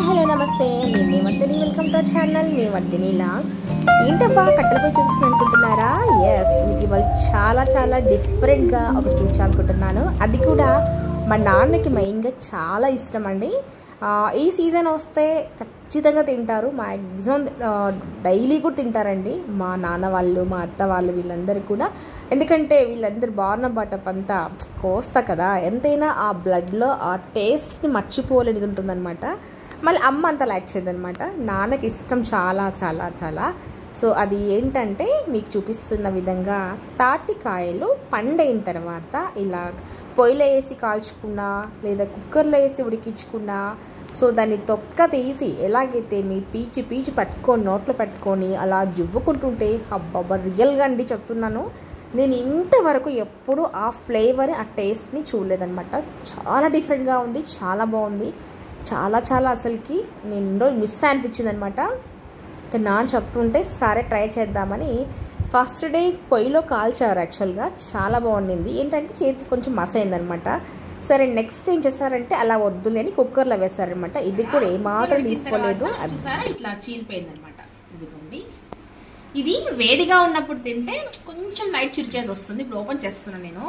Hello నమస్తే నేను మీ వర్ధిని వెల్కమ్ టు ఛానల్ మీ వర్ధిని లాగ్స్ ఏంటబ్బా కట్టెలపై చూపిస్తుంది అనుకుంటున్నారా ఎస్ మీకు ఇవాళ చాలా చాలా డిఫరెంట్గా ఒకటి చూపించాలనుకుంటున్నాను అది కూడా మా నాన్నకి మెయిన్గా చాలా ఇష్టం అండి ఆ, ఈ సీజన్ వస్తే ఖచ్చితంగా తింటారు మ్యాక్సిమం డైలీ కూడా తింటారండి మా నాన్న వాళ్ళు మా అత్త వాళ్ళు వీళ్ళందరూ కూడా ఎందుకంటే వీళ్ళందరూ బార్న బటప్ అంతా కోస్తా కదా ఎంతైనా ఆ బ్లడ్లో ఆ టేస్ట్ని మర్చిపోలేనిది ఉంటుందన్నమాట మళ్ళీ అమ్మ అంత లైక్ చేయదనమాట నాన్నకి ఇష్టం చాలా చాలా చాలా సో అది ఏంటంటే మీకు చూపిస్తున్న విధంగా తాటికాయలు పండైన తర్వాత ఇలా పొయ్యిలో వేసి కాల్చుకున్నా లేదా కుక్కర్లో వేసి ఉడికించుకున్నా సో దాన్ని తొక్క తీసి ఎలాగైతే మీ పీచి పీచి పట్టుకొని నోట్లో పెట్టుకొని అలా జువ్వుకుంటుంటే అబ్బబ్బా రియల్గా అండి చెప్తున్నాను నేను ఇంతవరకు ఎప్పుడు ఆ ఫ్లేవర్ ఆ టేస్ట్ని చూడలేదన్నమాట చాలా డిఫరెంట్గా ఉంది చాలా బాగుంది చాలా చాలా అసలుకి నేను ఇన్ని రోజులు మిస్ అనిపించింది అనమాట ఇంకా నాన్న చెప్తుంటే సరే ట్రై చేద్దామని ఫస్ట్ డే పొయ్యిలో కాల్చారు యాక్చువల్గా చాలా బాగుండింది ఏంటంటే చేతి కొంచెం మస అయిందనమాట సరే నెక్స్ట్ ఏం చేశారంటే అలా వద్దులే అని కుక్కర్లో వేశారనమాట ఇది కూడా ఏమాత్రం తీసుకోలేదు తర్వాత చూసారా ఇట్లా చీలిపోయింది అనమాట ఇదిగోండి ఇది వేడిగా ఉన్నప్పుడు తింటే కొంచెం లైట్ చిరిచేది వస్తుంది ఇప్పుడు ఓపెన్ చేస్తున్నాను నేను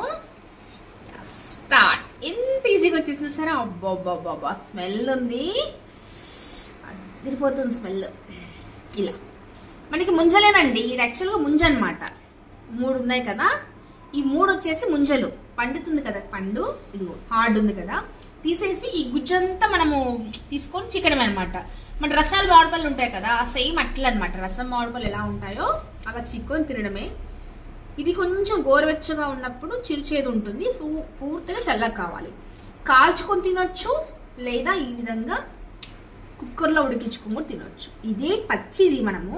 స్టార్ట్ ఎంత ఈజీగా వచ్చేసి చూసారా అబ్బాబ్బాబ్బా స్మెల్ ఉంది అదిరిపోతుంది స్మెల్ ఇలా మనకి ముంజలేనండి ఇది యాక్చువల్గా ముంజ అనమాట మూడు ఉన్నాయి కదా ఈ మూడు వచ్చేసి ముంజలు పండుతుంది కదా పండు ఇదిగో హార్డ్ ఉంది కదా తీసేసి ఈ గుజ్జంతా మనము తీసుకొని చిక్కడమే అనమాట మన రసాలు మామిడిపళ్ళు ఉంటాయి కదా సేమ్ అట్లా అనమాట రసం మామిడిపళ్ళు ఎలా ఉంటాయో అలా చిక్కొని తినడమే ఇది కొంచెం గోరువెచ్చగా ఉన్నప్పుడు చిరుచేదు ఉంటుంది పూ- పూర్తిగా చల్లగా కావాలి కాల్చుకొని తినొచ్చు లేదా ఈ విధంగా కుక్కర్లో ఉడికించుకొని కూడా తినొచ్చు ఇదే పచ్చిది మనము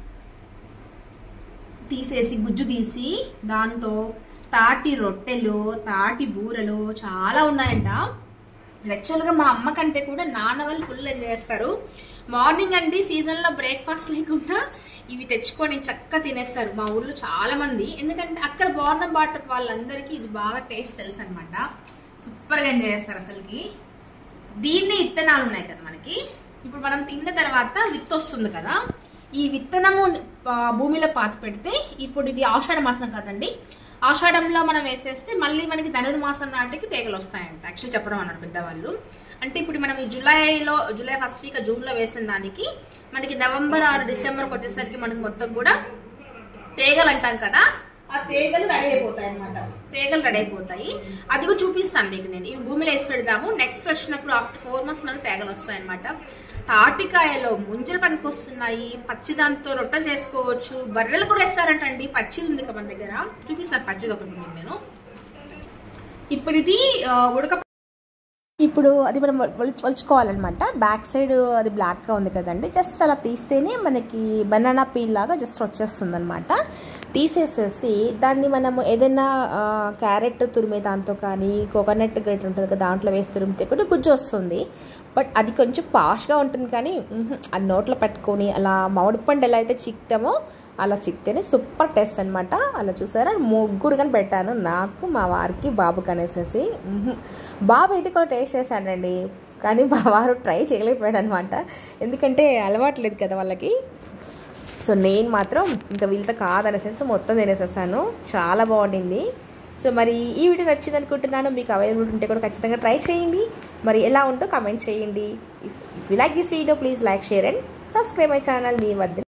తీసేసి గుజ్జు తీసి దాంతో తాటి రొట్టెలు తాటి బూరెలు చాలా ఉన్నాయంట యాక్చువల్గా మా అమ్మ కంటే కూడా నాన్న వాళ్ళు ఫుల్ ఎంజాయ్ చేస్తారు మార్నింగ్ అండి సీజన్లో బ్రేక్ఫాస్ట్ లేకుండా ఇవి తెచ్చుకొని చక్కగా తినేస్తారు మా ఊర్లో చాలా మంది ఎందుకంటే అక్కడ బోర్నం బాటర్ వాళ్ళందరికీ ఇది బాగా టేస్ట్ తెలుసు అనమాట సూపర్గా ఎంజాయ్ చేస్తారు అసలుకి దీన్ని విత్తనాలు ఉన్నాయి కదా మనకి ఇప్పుడు మనం తిన్న తర్వాత విత్తు వస్తుంది కదా ఈ విత్తనము ఆ, భూమిలో పాతి పెడితే ఇప్పుడు ఇది ఆషాఢ మాసం కదండి ఆషాఢంలో మనం వేసేస్తే మళ్ళీ మనకి ధనుర్మాసం నాటికి తీగలు వస్తాయంట యాక్చువల్ చెప్పడం అన్నారు పెద్దవాళ్ళు అంటే ఇప్పుడు మనం ఈ జూలైలో జూలై ఫస్ట్ వీక్ జూన్లో వేసిన దానికి మనకి నవంబర్ ఆరు డిసెంబర్కి వచ్చేసరికి మనకి మొత్తం కూడా తీగలు అంటాం కదా ఆ తీగలు రెడీ అయిపోతాయి అనమాట తీగలు రెడీ అయిపోతాయి అది కూడా చూపిస్తాను మీకు నేను ఇవి భూమిలో వేసి పెడదాము నెక్స్ట్ వచ్చినప్పుడు ఆఫ్టర్ ఫోర్ మంత్స్ మనకు తీగలు వస్తాయి అనమాట తాటికాయలో ముంజలు పనికి వస్తున్నాయి పచ్చి దాంతో రొట్టెలు చేసుకోవచ్చు బర్రెలు కూడా వేస్తారంటండి పచ్చిది ఉంది కదా మన దగ్గర చూపిస్తాను పచ్చిది ఒకటి మీకు నేను ఇప్పుడు ఇది ఆ, ఉడక ఇప్పుడు అది మనం వలుచు వలుచుకోవాలన్నమాట బ్యాక్ సైడ్ అది బ్లాక్గా ఉంది కదండి జస్ట్ అలా తీస్తేనే మనకి బనానా పీల్ లాగా జస్ట్ వచ్చేస్తుంది అనమాట తీసేసేసి దాన్ని మనము ఏదైనా ఆ, క్యారెట్ తురిమే దాంతో కానీ కోకోనట్ గ్రేట్ ఉంటుంది కదా దాంట్లో వేసి తురిమితే కూడా గుజ్జు వస్తుంది బట్ అది కొంచెం పాష్గా ఉంటుంది కానీ మ్హూ, అది నోట్లో పెట్టుకొని అలా మామిడి పండు ఎలా అయితే చిక్తామో అలా చిక్తేనే సూపర్ టేస్ట్ అనమాట అలా చూసారా ముగ్గురు కానీ పెట్టాను నాకు మా వారికి బాబుకి అనేసేసి మ్హూ. బాబు అయితే కూడా టేస్ట్ చేశాడండి కానీ మా వారు ట్రై చేయలేకపోయాడు అనమాట ఎందుకంటే అలవాట్లేదు కదా వాళ్ళకి సో నేను మాత్రం ఇంకా వీళ్ళతో కాదనేసేసి మొత్తం తినేసేసాను చాలా బాగుండింది సో మరి ఈ వీడియో నచ్చింది అనుకుంటున్నాను మీకు అవైలబుల్ ఉంటే కూడా ఖచ్చితంగా ట్రై చేయండి మరి ఎలా ఉంటో కమెంట్ చేయండి if if you like this video please like share and subscribe my channel మీ వద్ద